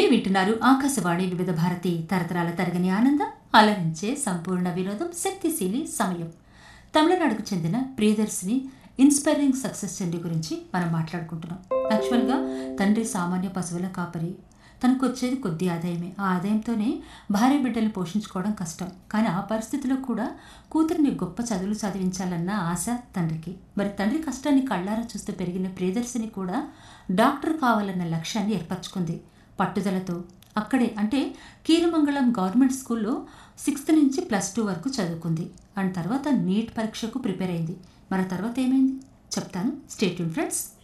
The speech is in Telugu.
వింటున్నారు ఆకాశవాణి వివిధ భారతి తరతరాల తరగని ఆనందం అలరించే సంపూర్ణ వినోదం శక్తిశీలి సమయం తమిళనాడుకు చెందిన ప్రియదర్శిని ఇన్స్పైరింగ్ సక్సెస్ స్టోరీ గురించి మనం మాట్లాడుకుంటున్నాం యాక్చువల్గా తండ్రి సామాన్య పశువుల కాపరి తనకు వచ్చేది కొద్ది ఆదాయమే ఆ ఆదాయంతోనే భార్య బిడ్డలు పోషించుకోవడం కష్టం కానీ ఆ పరిస్థితిలో కూడా కూతురిని గొప్ప చదువులు చదివించాలన్న ఆశ తండ్రికి మరి తండ్రి కష్టాన్ని కళ్ళారా చూస్తూ పెరిగిన ప్రియదర్శిని కూడా డాక్టర్ కావాలన్న లక్ష్యాన్ని ఏర్పరచుకుంది పట్టుదలతో అక్కడే అంటే కీరమంగళం గవర్నమెంట్ స్కూల్లో సిక్స్త్ నుంచి ప్లస్ టూ వరకు చదువుకుంది అండ్ తర్వాత నీట్ పరీక్షకు ప్రిపేర్ అయింది మన తర్వాత ఏమైంది చెప్తాను స్టేట్యూన్ ఫ్రెండ్స్